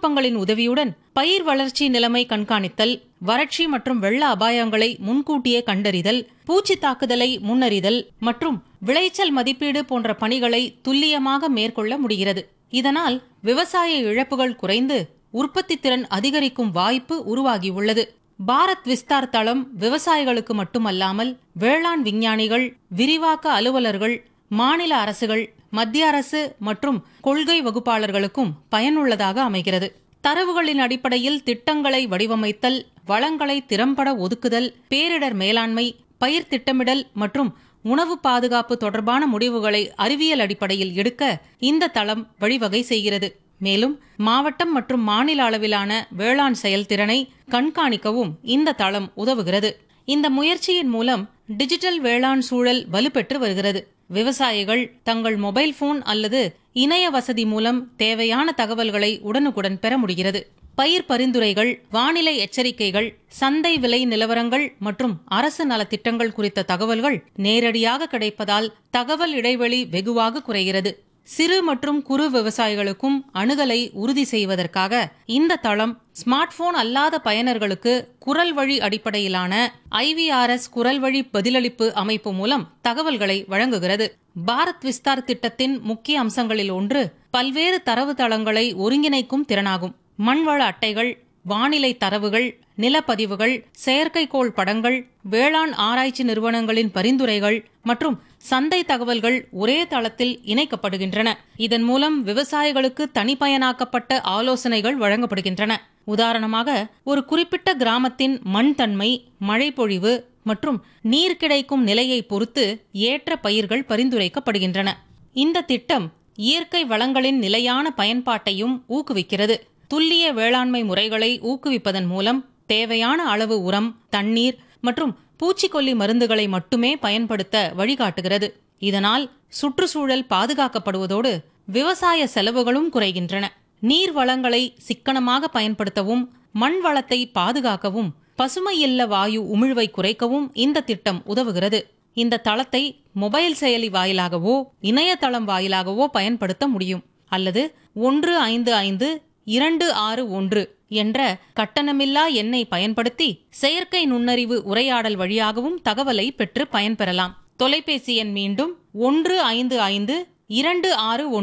தொழில்நுட்பங்களின் உதவியுடன் பயிர் வளர்ச்சி நிலைமை கண்காணித்தல் வறட்சி மற்றும் வெள்ள அபாயங்களை முன்கூட்டியே கண்டறிதல் பூச்சி தாக்குதலை முன்னறிதல் மற்றும் விளைச்சல் மதிப்பீடு போன்ற பணிகளை துல்லியமாக மேற்கொள்ள முடிகிறது இதனால் விவசாய இழப்புகள் குறைந்து உற்பத்தி திறன் அதிகரிக்கும் வாய்ப்பு உருவாகியுள்ளது பாரத் விஸ்தார் தளம் விவசாயிகளுக்கு மட்டுமல்லாமல் வேளாண் விஞ்ஞானிகள் விரிவாக்க அலுவலர்கள் மாநில அரசுகள் மத்திய அரசு மற்றும் கொள்கை வகுப்பாளர்களுக்கும் பயனுள்ளதாக அமைகிறது தரவுகளின் அடிப்படையில் திட்டங்களை வடிவமைத்தல் வளங்களை திறம்பட ஒதுக்குதல் பேரிடர் மேலாண்மை பயிர் திட்டமிடல் மற்றும் உணவு பாதுகாப்பு தொடர்பான முடிவுகளை அறிவியல் அடிப்படையில் எடுக்க இந்த தளம் வழிவகை செய்கிறது மேலும் மாவட்டம் மற்றும் மாநில அளவிலான வேளாண் செயல்திறனை கண்காணிக்கவும் இந்த தளம் உதவுகிறது இந்த முயற்சியின் மூலம் டிஜிட்டல் வேளாண் சூழல் வலுப்பெற்று வருகிறது விவசாயிகள் தங்கள் மொபைல் போன் அல்லது இணைய வசதி மூலம் தேவையான தகவல்களை உடனுக்குடன் பெற முடிகிறது பயிர் பரிந்துரைகள் வானிலை எச்சரிக்கைகள் சந்தை விலை நிலவரங்கள் மற்றும் அரசு நலத்திட்டங்கள் குறித்த தகவல்கள் நேரடியாக கிடைப்பதால் தகவல் இடைவெளி வெகுவாக குறைகிறது சிறு மற்றும் குறு விவசாயிகளுக்கும் அணுகலை உறுதி செய்வதற்காக இந்த தளம் ஸ்மார்ட் போன் அல்லாத பயனர்களுக்கு குரல் வழி அடிப்படையிலான ஐவிஆர்எஸ் குரல் வழி பதிலளிப்பு அமைப்பு மூலம் தகவல்களை வழங்குகிறது பாரத் விஸ்தார் திட்டத்தின் முக்கிய அம்சங்களில் ஒன்று பல்வேறு தரவு தளங்களை ஒருங்கிணைக்கும் திறனாகும் மண்வள அட்டைகள் வானிலை தரவுகள் நிலப்பதிவுகள் செயற்கைக்கோள் படங்கள் வேளாண் ஆராய்ச்சி நிறுவனங்களின் பரிந்துரைகள் மற்றும் சந்தை தகவல்கள் ஒரே தளத்தில் இணைக்கப்படுகின்றன இதன் மூலம் விவசாயிகளுக்கு தனிப்பயனாக்கப்பட்ட ஆலோசனைகள் வழங்கப்படுகின்றன உதாரணமாக ஒரு குறிப்பிட்ட கிராமத்தின் மண் தன்மை மழைப்பொழிவு மற்றும் நீர் கிடைக்கும் நிலையை பொறுத்து ஏற்ற பயிர்கள் பரிந்துரைக்கப்படுகின்றன இந்த திட்டம் இயற்கை வளங்களின் நிலையான பயன்பாட்டையும் ஊக்குவிக்கிறது துல்லிய வேளாண்மை முறைகளை ஊக்குவிப்பதன் மூலம் தேவையான அளவு உரம் தண்ணீர் மற்றும் பூச்சிக்கொல்லி மருந்துகளை மட்டுமே பயன்படுத்த வழிகாட்டுகிறது இதனால் சுற்றுச்சூழல் பாதுகாக்கப்படுவதோடு விவசாய செலவுகளும் குறைகின்றன நீர் வளங்களை சிக்கனமாக பயன்படுத்தவும் மண் வளத்தை பாதுகாக்கவும் பசுமை இல்ல வாயு உமிழ்வை குறைக்கவும் இந்த திட்டம் உதவுகிறது இந்த தளத்தை மொபைல் செயலி வாயிலாகவோ இணையதளம் வாயிலாகவோ பயன்படுத்த முடியும் அல்லது ஒன்று ஐந்து ஐந்து இரண்டு ஆறு ஒன்று என்ற கட்டணமில்லா எண்ணை பயன்படுத்தி செயற்கை நுண்ணறிவு உரையாடல் வழியாகவும் தகவலை பெற்று பயன்பெறலாம் தொலைபேசி எண் மீண்டும் ஒன்று ஐந்து ஐந்து இரண்டு ஆறு